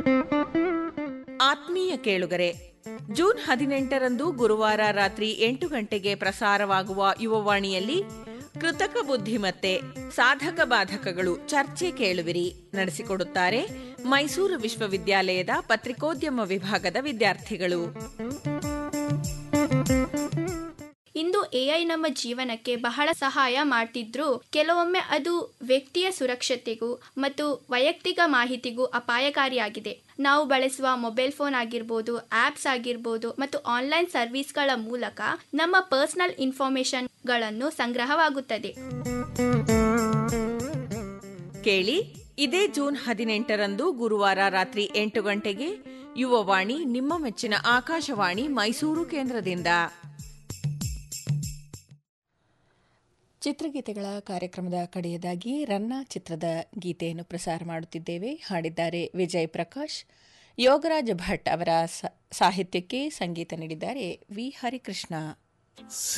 ಆತ್ಮೀಯ ಕೇಳುಗರೆ ಜೂನ್ ಹದಿನೆಂಟರಂದು ಗುರುವಾರ ರಾತ್ರಿ ಎಂಟು ಗಂಟೆಗೆ ಪ್ರಸಾರವಾಗುವ ಯುವವಾಣಿಯಲ್ಲಿ ಕೃತಕ ಬುದ್ಧಿಮತ್ತೆ ಸಾಧಕ ಬಾಧಕಗಳು ಚರ್ಚೆ ಕೇಳುವಿರಿ ನಡೆಸಿಕೊಡುತ್ತಾರೆ ಮೈಸೂರು ವಿಶ್ವವಿದ್ಯಾಲಯದ ಪತ್ರಿಕೋದ್ಯಮ ವಿಭಾಗದ ವಿದ್ಯಾರ್ಥಿಗಳು ಇಂದು ಎಐ ನಮ್ಮ ಜೀವನಕ್ಕೆ ಬಹಳ ಸಹಾಯ ಮಾಡ್ತಿದ್ರು ಕೆಲವೊಮ್ಮೆ ಅದು ವ್ಯಕ್ತಿಯ ಸುರಕ್ಷತೆಗೂ ಮತ್ತು ವೈಯಕ್ತಿಕ ಮಾಹಿತಿಗೂ ಅಪಾಯಕಾರಿಯಾಗಿದೆ ನಾವು ಬಳಸುವ ಮೊಬೈಲ್ ಫೋನ್ ಆಗಿರ್ಬೋದು ಆಪ್ಸ್ ಆಗಿರ್ಬೋದು ಮತ್ತು ಆನ್ಲೈನ್ ಸರ್ವಿಸ್ಗಳ ಮೂಲಕ ನಮ್ಮ ಪರ್ಸನಲ್ ಇನ್ಫಾರ್ಮೇಶನ್ಗಳನ್ನು ಸಂಗ್ರಹವಾಗುತ್ತದೆ ಕೇಳಿ ಇದೇ ಜೂನ್ ಹದಿನೆಂಟರಂದು ಗುರುವಾರ ರಾತ್ರಿ ಎಂಟು ಗಂಟೆಗೆ ಯುವವಾಣಿ ನಿಮ್ಮ ಮೆಚ್ಚಿನ ಆಕಾಶವಾಣಿ ಮೈಸೂರು ಕೇಂದ್ರದಿಂದ ಚಿತ್ರಗೀತೆಗಳ ಕಾರ್ಯಕ್ರಮದ ಕಡೆಯದಾಗಿ ರನ್ನ ಚಿತ್ರದ ಗೀತೆಯನ್ನು ಪ್ರಸಾರ ಮಾಡುತ್ತಿದ್ದೇವೆ ಹಾಡಿದ್ದಾರೆ ವಿಜಯ್ ಪ್ರಕಾಶ್ ಯೋಗರಾಜ್ ಭಟ್ ಅವರ ಸಾಹಿತ್ಯಕ್ಕೆ ಸಂಗೀತ ನೀಡಿದ್ದಾರೆ ವಿ ಹರಿಕೃಷ್ಣ